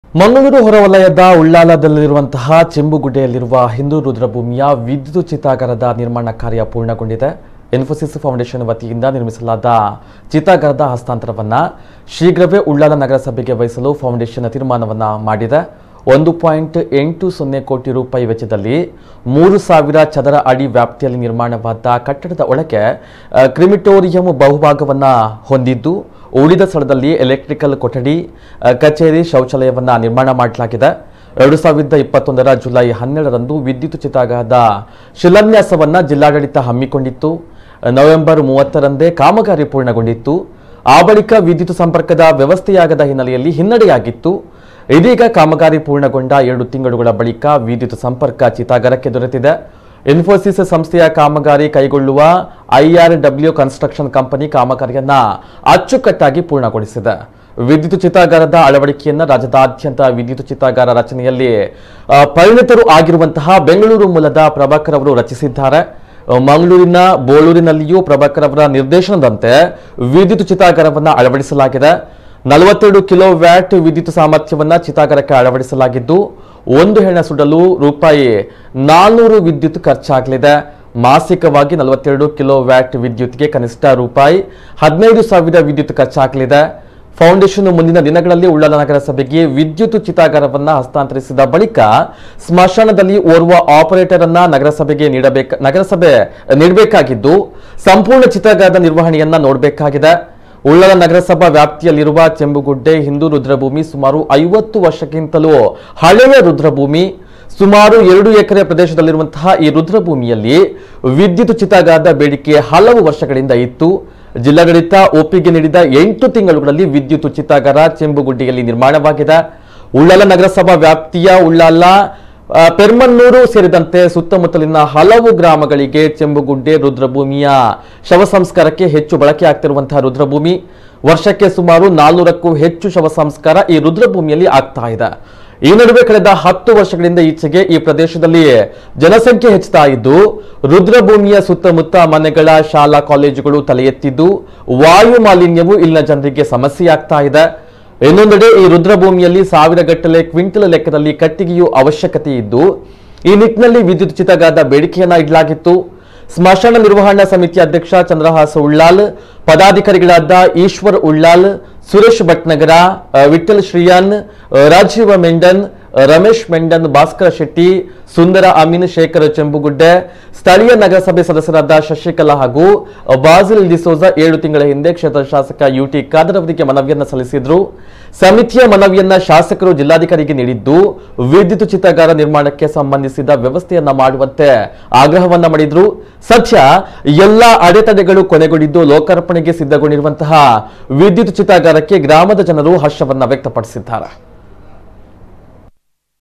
ಮಂಗಳೂರು ಹೊರವಲಯದ ಉಳ್ಳಾಲದಲ್ಲಿರುವಂತಹ ಚೆಂಬುಗುಡ್ಡೆಯಲ್ಲಿರುವ ಹಿಂದೂ ರುದ್ರಭೂಮಿಯ ವಿದ್ಯುತ್ ಚಿತಾಗಾರದ ನಿರ್ಮಾಣ ಕಾರ್ಯ ಪೂರ್ಣಗೊಂಡಿದೆ ಇನ್ಫೋಸಿಸ್ ಫೌಂಡೇಶನ್ ವತಿಯಿಂದ ನಿರ್ಮಿಸಲಾದ ಚಿತಾಗಾರದ ಹಸ್ತಾಂತರವನ್ನ ಶೀಘ್ರವೇ ಉಳ್ಳಾಲ ನಗರಸಭೆಗೆ ವಹಿಸಲು ಫೌಂಡೇಶನ್ ತೀರ್ಮಾನವನ್ನ ಮಾಡಿದೆ ಒಂದು ಪಾಯಿಂಟ್ ಎಂಟು ಸೊನ್ನೆ ಕೋಟಿ ರೂಪಾಯಿ ವೆಚ್ಚದಲ್ಲಿ ಮೂರು ಸಾವಿರ ಚದರ ಅಡಿ ವ್ಯಾಪ್ತಿಯಲ್ಲಿ ನಿರ್ಮಾಣವಾದ ಕಟ್ಟಡದ ಒಳಗೆ ಆ, ಕ್ರಿಮಿಟೋರಿಯಂ ಬಹುಭಾಗವನ್ನ ಹೊಂದಿದ್ದು ಉಳಿದ ಸ್ಥಳದಲ್ಲಿ ಎಲೆಕ್ಟ್ರಿಕಲ್ ಕೊಠಡಿ ಆ, ಕಚೇರಿ ಶೌಚಾಲಯವನ್ನ ನಿರ್ಮಾಣ ಮಾಡಲಾಗಿದೆ ಎರಡು ಸಾವಿರದ ಇಪ್ಪತ್ತೊಂದರ ಜುಲೈ ಹನ್ನೆರಡರಂದು ವಿದ್ಯುತ್ ಚಿತಾಗಾರದ ಶಿಲಾನ್ಯಾಸವನ್ನ ಜಿಲ್ಲಾಡಳಿತ ಹಮ್ಮಿಕೊಂಡಿತ್ತು ನವೆಂಬರ್ ಮೂವತ್ತರಂದೇ ಕಾಮಗಾರಿ ಪೂರ್ಣಗೊಂಡಿತ್ತು ಆ ಬಳಿಕ ವಿದ್ಯುತ್ ಸಂಪರ್ಕದ ವ್ಯವಸ್ಥೆಯಾಗದ ಹಿನ್ನೆಲೆಯಲ್ಲಿ ಹಿನ್ನಡೆಯಾಗಿತ್ತು ಇದೀಗ ಕಾಮಗಾರಿ ಪೂರ್ಣಗೊಂಡ ಎರಡು ತಿಂಗಳುಗಳ ಬಳಿಕ ವಿದ್ಯುತ್ ಸಂಪರ್ಕ ಚಿತಾಗಾರಕ್ಕೆ ದೊರೆತಿದೆ ಇನ್ಫೋಸಿಸ್ ಸಂಸ್ಥೆಯ ಕಾಮಗಾರಿ ಕೈಗೊಳ್ಳುವ ಐಆರ್ಡಬ್ಲ್ಯೂ ಕನ್ಸ್ಟ್ರಕ್ಷನ್ ಕಂಪನಿ ಕಾಮಗಾರಿಯನ್ನ ಅಚ್ಚುಕಟ್ಟಾಗಿ ಪೂರ್ಣಗೊಳಿಸಿದೆ ವಿದ್ಯುತ್ ಚಿತಾಗಾರದ ಅಳವಡಿಕೆಯನ್ನ ರಾಜ್ಯದಾದ್ಯಂತ ವಿದ್ಯುತ್ ಚಿತಾಗಾರ ರಚನೆಯಲ್ಲಿ ಆ, ಪರಿಣಿತರು ಆಗಿರುವಂತಹ ಬೆಂಗಳೂರು ಮೂಲದ ಪ್ರಭಾಕರ್ ಅವರು ರಚಿಸಿದ್ದಾರೆ ಆ, ಮಂಗಳೂರಿನ ಬೋಳೂರಿನಲ್ಲಿಯೂ ಪ್ರಭಾಕರ್ ಅವರ ನಿರ್ದೇಶನದಂತೆ ವಿದ್ಯುತ್ ಚಿತಾಗಾರವನ್ನ ಅಳವಡಿಸಲಾಗಿದೆ ನಲವತ್ತೆರಡು ಕಿಲೋ ವ್ಯಾಟ್ ವಿದ್ಯುತ್ ಸಾಮರ್ಥ್ಯವನ್ನ ಚಿತಾಗಾರಕ್ಕೆ ಅಳವಡಿಸಲಾಗಿದ್ದು ಒಂದು ಹೆಣ ಸುಡಲು ರೂಪಾಯಿ ನಾಲ್ನೂರು ವಿದ್ಯುತ್ ಖರ್ಚಾಗಲಿದೆ ಮಾಸಿಕವಾಗಿ ನಲವತ್ತೆರಡು ಕಿಲೋ ವ್ಯಾಟ್ ವಿದ್ಯುತ್ಗೆ ಕನಿಷ್ಠ ರೂಪಾಯಿ ಹದಿನೈದು ಸಾವಿರ ವಿದ್ಯುತ್ ಖರ್ಚಾಗಲಿದೆ ಫೌಂಡೇಶನ್ ಮುಂದಿನ ದಿನಗಳಲ್ಲಿ ಉಳ್ಳಾಲ ನಗರಸಭೆಗೆ ವಿದ್ಯುತ್ ಚಿತಾಗಾರವನ್ನ ಹಸ್ತಾಂತರಿಸಿದ ಬಳಿಕ ಸ್ಮಶಾನದಲ್ಲಿ ಓರ್ವ ಆಪರೇಟರ್ ಅನ್ನ ನಗರಸಭೆಗೆ ನೀಡಬೇಕ ನಗರಸಭೆ ನೀಡಬೇಕಾಗಿದ್ದು ಸಂಪೂರ್ಣ ಚಿತಾಗಾರದ ನಿರ್ವಹಣೆಯನ್ನ ನೋಡಬೇಕಾಗಿದೆ ಉಳ್ಳಾಲ ನಗರಸಭಾ ವ್ಯಾಪ್ತಿಯಲ್ಲಿರುವ ಚೆಂಬುಗುಡ್ಡೆ ಹಿಂದೂ ರುದ್ರಭೂಮಿ ಸುಮಾರು ಐವತ್ತು ವರ್ಷಕ್ಕಿಂತಲೂ ಹಳೆಯ ರುದ್ರಭೂಮಿ ಸುಮಾರು ಎರಡು ಎಕರೆ ಪ್ರದೇಶದಲ್ಲಿರುವಂತಹ ಈ ರುದ್ರಭೂಮಿಯಲ್ಲಿ ವಿದ್ಯುತ್ ಚಿತಾಗಾರದ ಬೇಡಿಕೆ ಹಲವು ವರ್ಷಗಳಿಂದ ಇತ್ತು ಜಿಲ್ಲಾಡಳಿತ ಒಪ್ಪಿಗೆ ನೀಡಿದ ಎಂಟು ತಿಂಗಳುಗಳಲ್ಲಿ ವಿದ್ಯುತ್ ಚಿತಾಗಾರ ಚೆಂಬುಗುಡ್ಡೆಯಲ್ಲಿ ನಿರ್ಮಾಣವಾಗಿದೆ ಉಳ್ಳಾಲ ನಗರಸಭಾ ವ್ಯಾಪ್ತಿಯ ಉಳ್ಳಾಲ ಆ, ಪೆರ್ಮನ್ನೂರು ಸೇರಿದಂತೆ ಸುತ್ತಮುತ್ತಲಿನ ಹಲವು ಗ್ರಾಮಗಳಿಗೆ ಚೆಂಬುಗುಡ್ಡೆ ರುದ್ರಭೂಮಿಯ ಶವ ಸಂಸ್ಕಾರಕ್ಕೆ ಹೆಚ್ಚು ಬಳಕೆ ಆಗ್ತಿರುವಂತಹ ರುದ್ರಭೂಮಿ ವರ್ಷಕ್ಕೆ ಸುಮಾರು ನಾಲ್ನೂರಕ್ಕೂ ಹೆಚ್ಚು ಶವ ಸಂಸ್ಕಾರ ಈ ರುದ್ರಭೂಮಿಯಲ್ಲಿ ಆಗ್ತಾ ಇದೆ ಈ ನಡುವೆ ಕಳೆದ ಹತ್ತು ವರ್ಷಗಳಿಂದ ಈಚೆಗೆ ಈ ಪ್ರದೇಶದಲ್ಲಿ ಜನಸಂಖ್ಯೆ ಹೆಚ್ಚುತ್ತಾ ಇದ್ದು ರುದ್ರಭೂಮಿಯ ಸುತ್ತಮುತ್ತ ಮನೆಗಳ ಶಾಲಾ ಕಾಲೇಜುಗಳು ತಲೆ ಎತ್ತಿದ್ದು ವಾಯು ಮಾಲಿನ್ಯವು ಇಲ್ಲಿನ ಜನರಿಗೆ ಸಮಸ್ಯೆಯಾಗ್ತಾ ಇದೆ ಇನ್ನೊಂದೆಡೆ ಈ ರುದ್ರಭೂಮಿಯಲ್ಲಿ ಸಾವಿರ ಗಟ್ಟಲೆ ಕ್ವಿಂಟಲ್ ಲೆಕ್ಕದಲ್ಲಿ ಕಟ್ಟಿಗೆಯು ಅವಶ್ಯಕತೆ ಇದ್ದು ಈ ನಿಟ್ಟಿನಲ್ಲಿ ವಿದ್ಯುತ್ ಚಿತಾಗಾರದ ಬೇಡಿಕೆಯನ್ನ ಇಡಲಾಗಿತ್ತು ಸ್ಮಶಾನ ನಿರ್ವಹಣಾ ಸಮಿತಿ ಅಧ್ಯಕ್ಷ ಚಂದ್ರಹಾಸ ಉಳ್ಳಾಲ್ ಪದಾಧಿಕಾರಿಗಳಾದ ಈಶ್ವರ್ ಉಳ್ಳಾಲ್ ಸುರೇಶ್ ಭಟ್ನಗರ ಅ, ವಿಠಲ್ ಶ್ರೀಯಾನ್ ಅ, ರಾಜೀವ ಮೆಂಡನ್ ಅ, ರಮೇಶ್ ಮೆಂಡನ್ ಭಾಸ್ಕರ ಶೆಟ್ಟಿ ಸುಂದರ ಅಮೀನ್ ಶೇಖರ್ ಚೆಂಬುಗುಡ್ಡೆ ಸ್ಥಳೀಯ ನಗರಸಭೆ ಸದಸ್ಯರಾದ ಶಶಿಕಲಾ ಹಾಗೂ ಬಾಜಿಲ್ ಡಿಸೋಜಾ ಏಳು ತಿಂಗಳ ಹಿಂದೆ ಕ್ಷೇತ್ರ ಶಾಸಕ ಯುಟಿ ಖಾದರ್ ಅವರಿಗೆ ಮನವಿಯನ್ನ ಸಲ್ಲಿಸಿದ್ರು ಸಮಿತಿಯ ಮನವಿಯನ್ನ ಶಾಸಕರು ಜಿಲ್ಲಾಧಿಕಾರಿಗೆ ನೀಡಿದ್ದು ವಿದ್ಯುತ್ ಚಿತಾಗಾರ ನಿರ್ಮಾಣಕ್ಕೆ ಸಂಬಂಧಿಸಿದ ವ್ಯವಸ್ಥೆಯನ್ನ ಮಾಡುವಂತೆ ಆಗ್ರಹವನ್ನ ಮಾಡಿದ್ರು ಸದ್ಯ ಎಲ್ಲ ಅಡೆತಡೆಗಳು ಕೊನೆಗೊಂಡಿದ್ದು ಲೋಕಾರ್ಪಣೆಗೆ ಸಿದ್ಧಗೊಂಡಿರುವಂತಹ ವಿದ್ಯುತ್ ಚಿತಾಗಾರಕ್ಕೆ ಗ್ರಾಮದ ಜನರು ಹರ್ಷವನ್ನ ವ್ಯಕ್ತಪಡಿಸಿದ್ದಾರೆ